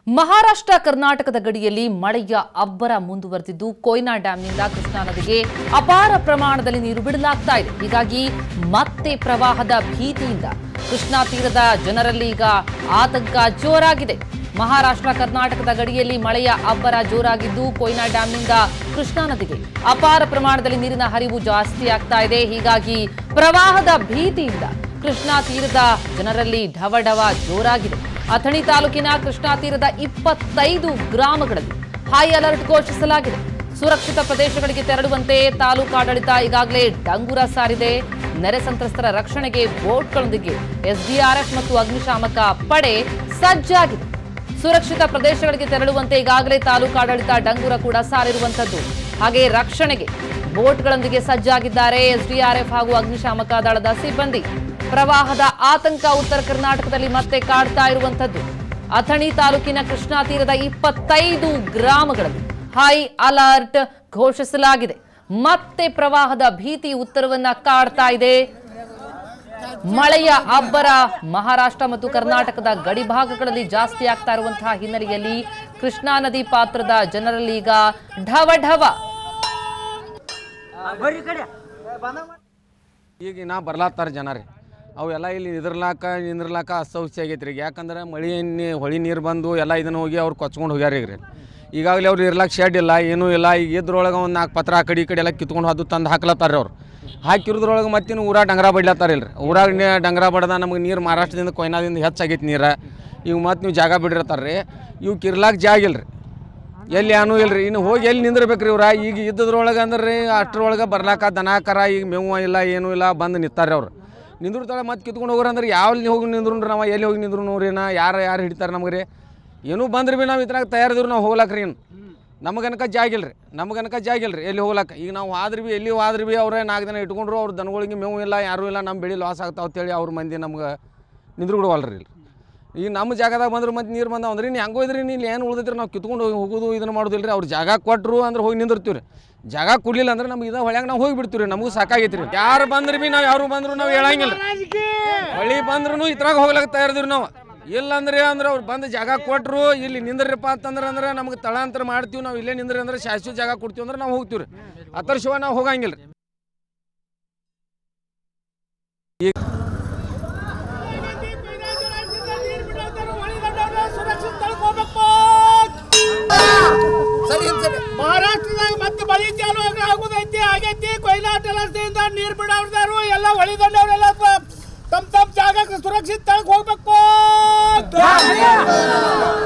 ಮಹಾರಾಷ್ಟ್ರ ಕರ್ನಾಟಕದ ಗಡಿಯಲ್ಲಿ ಮಳೆಯ ಅಬ್ಬರ ಮುಂದುವರೆದಿದ್ದು ಕೊಯ್ನಾ ಡ್ಯಾಂನಿಂದ ಕೃಷ್ಣಾ ನದಿಗೆ ಅಪಾರ ಪ್ರಮಾಣದಲ್ಲಿ ನೀರು ಬಿಡಲಾಗ್ತಾ ಇದೆ ಹೀಗಾಗಿ ಮತ್ತೆ ಪ್ರವಾಹದ ಭೀತಿಯಿಂದ ಕೃಷ್ಣಾ ತೀರದ ಜನರಲ್ಲಿ ಈಗ ಆತಂಕ ಜೋರಾಗಿದೆ ಮಹಾರಾಷ್ಟ್ರ ಕರ್ನಾಟಕದ ಗಡಿಯಲ್ಲಿ ಮಳೆಯ ಅಬ್ಬರ ಜೋರಾಗಿದ್ದು ಕೊಯ್ನಾ ಡ್ಯಾಂನಿಂದ ಕೃಷ್ಣಾ ನದಿಗೆ ಅಪಾರ ಪ್ರಮಾಣದಲ್ಲಿ ನೀರಿನ ಹರಿವು ಜಾಸ್ತಿ ಆಗ್ತಾ ಇದೆ ಹೀಗಾಗಿ ಪ್ರವಾಹದ ಭೀತಿಯಿಂದ ಕೃಷ್ಣಾ ತೀರದ ಜನರಲ್ಲಿ ಢವಢವ ಜೋರಾಗಿದೆ ಅಥಣಿ ತಾಲೂಕಿನ ಕೃಷ್ಣಾ ತೀರದ ಇಪ್ಪತ್ತೈದು ಗ್ರಾಮಗಳಲ್ಲಿ ಹೈ ಅಲರ್ಟ್ ಘೋಷಿಸಲಾಗಿದೆ ಸುರಕ್ಷಿತ ಪ್ರದೇಶಗಳಿಗೆ ತೆರಳುವಂತೆ ತಾಲೂಕಾಡಳಿತ ಈಗಾಗಲೇ ಡಂಗುರ ಸಾರಿದೆ ನೆರೆ ಸಂತ್ರಸ್ತರ ರಕ್ಷಣೆಗೆ ಬೋಟ್ಗಳೊಂದಿಗೆ ಎಸ್ಡಿಆರ್ಎಫ್ ಮತ್ತು ಅಗ್ನಿಶಾಮಕ ಪಡೆ ಸಜ್ಜಾಗಿದೆ ಸುರಕ್ಷಿತ ಪ್ರದೇಶಗಳಿಗೆ ತೆರಳುವಂತೆ ಈಗಾಗಲೇ ತಾಲೂಕಾಡಳಿತ ಡಂಗುರ ಕೂಡ ಸಾರಿರುವಂತದ್ದು ಹಾಗೆ ರಕ್ಷಣೆಗೆ ಬೋಟ್ಗಳೊಂದಿಗೆ ಸಜ್ಜಾಗಿದ್ದಾರೆ ಎಸ್ಡಿಆರ್ಎಫ್ ಹಾಗೂ ಅಗ್ನಿಶಾಮಕ ದಳದ ಸಿಬ್ಬಂದಿ ಪ್ರವಾಹದ ಆತಂಕ ಉತ್ತರ ಕರ್ನಾಟಕದಲ್ಲಿ ಮತ್ತೆ ಕಾಡ್ತಾ ಇರುವಂತದ್ದು ಅಥಣಿ ತಾಲೂಕಿನ ಕೃಷ್ಣಾ ತೀರದ ಇಪ್ಪತ್ತೈದು ಗ್ರಾಮಗಳಲ್ಲಿ ಹೈ ಅಲರ್ಟ್ ಘೋಷಿಸಲಾಗಿದೆ ಮತ್ತೆ ಪ್ರವಾಹದ ಭೀತಿ ಉತ್ತರವನ್ನ ಕಾಡ್ತಾ ಇದೆ ಮಳೆಯ ಅಬ್ಬರ ಮಹಾರಾಷ್ಟ್ರ ಮತ್ತು ಕರ್ನಾಟಕದ ಗಡಿ ಭಾಗಗಳಲ್ಲಿ ಜಾಸ್ತಿ ಆಗ್ತಾ ಇರುವಂತಹ ಹಿನ್ನೆಲೆಯಲ್ಲಿ ಕೃಷ್ಣಾ ನದಿ ಪಾತ್ರದ ಜನರಲ್ಲಿ ಈಗ ಢವ ಢವ ಈಗ ನಾ ಬರ್ಲಾತ್ತಾರ ಜನ ರೀ ಅವೆಲ್ಲ ಇಲ್ಲಿ ನಿದ್ರಲಾಕ ನಿಂದ್ರಲಾಕ ಅಸೌಸ್ಯ ಆಗೈತೆ ರೀ ಯಾಕಂದ್ರೆ ಮಳೆ ನೀ- ಹೊಳಿ ನೀರು ಬಂದು ಎಲ್ಲ ಇದನ್ನ ಹೋಗಿ ಅವ್ರು ಕೊಚ್ಕೊಂಡು ಹೋಗ್ಯಾರ ಈಗ ರೀ ಈಗಾಗಲೇ ಅವ್ರು ಇರ್ಲಾಕ ಶೆಡ್ ಇಲ್ಲ ಏನೂ ಇಲ್ಲ ಈಗ ಇದ್ರೊಳಗೆ ಒಂದು ನಾಲ್ಕು ಪತ್ರ ಆ ಕಡೆ ಈ ಕಡೆ ಎಲ್ಲ ಕಿತ್ಕೊಂಡು ಅದು ತಂದು ಹಾಕ್ಲತ್ತಾರ ಅವ್ರು ಹಾಕಿರೋದ್ರೊಳಗೆ ಮತ್ತಿನ್ನು ಊರಾಗ ಡಂಗ್ರ ಬಡ್ಲತ್ತಾರ ಇಲ್ರಿ ಊರಾಗ ನೀ- ಡಂಗ್ರ ಬಡ್ದ ನಮಗೆ ನೀರು ಮಹಾರಾಷ್ಟ್ರದಿಂದ ಕೊಯ್ನಾದಿಂದ ಹೆಚ್ಚಾಗೈತೆ ನೀರು ಈಗ ಮತ್ತೆ ನೀವು ಜಾಗ ಬಿಡಿರ್ತಾರ ರೀ ಇವ್ಕೆ ಇರ್ಲಾಕ ಜಾಗ ಇಲ್ಲ ರೀ ಎಲ್ಲಿ ಏನೂ ಇಲ್ಲ ರೀ ಇನ್ನು ಹೋಗಿ ಎಲ್ಲಿ ನಿಂದಿರ್ಬೇಕು ರೀ ಇವ್ರ ಈಗ ಇದ್ದದ್ರೊಳಗೆ ಅಂದ್ರೆ ರೀ ಅಷ್ಟ್ರೊಳಗೆ ಬರ್ಲಾಕ ದನ ಕರ ಈಗ ಮೇವು ಇಲ್ಲ ಏನೂ ಇಲ್ಲ ಬಂದು ನಿಂತಾರೆ ಅವ್ರು ನಿಂದಿರ್ತಾಳೆ ಮತ್ತೆ ಕಿತ್ಕೊಂಡು ಹೋಗ್ರಿ ಅಂದ್ರೆ ಯಾವ ಹೋಗಿ ನಿಂದ್ರು ನಾವು ಎಲ್ಲಿ ಹೋಗಿ ನಿಂದ್ರು ನೋಡ್ರಿ ನಾ ಯಾರು ಯಾರು ಹಿಡಿತಾರೆ ನಮಗೆ ರೀ ಏನೂ ಬಂದ್ರೆ ಭೀ ನಾವು ಇದ್ರಾಗ ತಯಾರಿದ್ರು ನಾವು ಹೋಗ್ಲಾಕ ರೀ ಇನ್ನು ನಮಗನಕ ಜಾಗ ಇಲ್ಲ ರೀ ನಮಗನಕ ಜಾಗ ಇಲ್ಲ ರೀ ಎಲ್ಲಿ ಹೋಗ್ಲಾಕ ಈಗ ನಾವು ಆದ್ರೆ ಭೀ ಎಲ್ಲಿ ಹೋದ್ರೆ ಭೀ ಅವರೇ ನಾಲ್ಕು ದಿನ ಇಟ್ಕೊಂಡ್ರು ಅವ್ರ ದನಗಳಿಗೆ ಮೇವು ಇಲ್ಲ ಯಾರೂ ಇಲ್ಲ ನಮ್ಮ ಬೆಳೆ ಲಾಸ್ ಆಗ್ತಾವ ಅಂತೇಳಿ ಅವ್ರ ಮಂದಿ ನಮ್ಗೆ ನಿಂದ್ರು ಬಿಡವಲ್ರಿ ಇಲ್ಲಿ ಈಗ ನಮ್ಮ ಜಾಗದಾಗ ಬಂದ್ರೆ ಮತ್ತೆ ನೀರು ಬಂದಾವ ಅಂದ್ರೆ ನೀವು ಹೆಂಗೆ ಹೋದ್ರಿ ನೀವು ಏನು ಉಳ್ದೈತ್ರಿ ನಾವು ಕಿತ್ಕೊಂಡು ಹೋಗಿ ಹೋಗೋದು ಇದನ್ನು ಮಾಡೋದಿಲ್ಲ ರೀ ಅವ್ರು ಜಾಗ ಕೊಟ್ಟರು ಅಂದ್ರೆ ಹೋಗಿ ನಿಂದಿರ್ತೀವಿ ರೀ ಜಾಗ ಕೊಡ್ಲಿಲ್ಲ ಅಂದ್ರೆ ನಮ್ಗೆ ಇದ ಹೊಳ್ಯಾಗ ನಾವು ಹೋಗಿ ಬಿಡ್ತೀವಿ ರೀ ನಮಗೂ ಸಾಕಾಗೈತಿ ರೀ ಯಾರು ಬಂದ್ರೆ ಭೀ ನಾವು ಯಾರು ಬಂದ್ರು ನಾವು ಹೇಳಂಗಿಲ್ಲ ಹೊಳಿ ಬಂದ್ರು ಇದ್ರಾಗ ಹೋಗ್ಲಕ್ಕ ತಯಾರಿದ್ರಿ ನಾವು ಇಲ್ಲ ಅಂದ್ರೆ ಅಂದ್ರೆ ಅವ್ರು ಬಂದು ಜಾಗ ಕೊಟ್ಟರು ಇಲ್ಲಿ ನಿಂದ್ರಪ್ಪ ಅಂತಂದ್ರೆ ಅಂದ್ರೆ ನಮ್ಗೆ ತಳಾಂತರ ಮಾಡ್ತೀವಿ ನಾವು ಇಲ್ಲೇ ನಿಂದ್ರಿ ಅಂದ್ರೆ ಶಾಶ್ವತ ಜಾಗ ಕೊಡ್ತೀವಿ ಅಂದ್ರೆ ನಾವು ಹೋಗ್ತೀವಿ ರೀ ಅತರ ಶಿವ ನಾವು ಹೋಗಂಗಿಲ್ಲ ರೀ ಮಹಾರಾಷ್ಟ್ರದಾಗ ಮತ್ತೆ ಮಳಿ ಚಾಲು ಆಗ- ಆಗುದೈತಿ ಆಗೈತಿ ಕೊಯ್ನಾ ಜಲಾಶಯದಿಂದ ನೀರ್ ಬಿಡವ್ರದಾರು ಎಲ್ಲ ಹೊಳಿದಂಡವ್ರೆಲ್ಲ ತಮ್ಮ ತಮ್ಮ ಜಾಗಕ್ಕೆ ಸುರಕ್ಷಿತ ತಳಕ್ ಹೋಗ್ಬೇಕು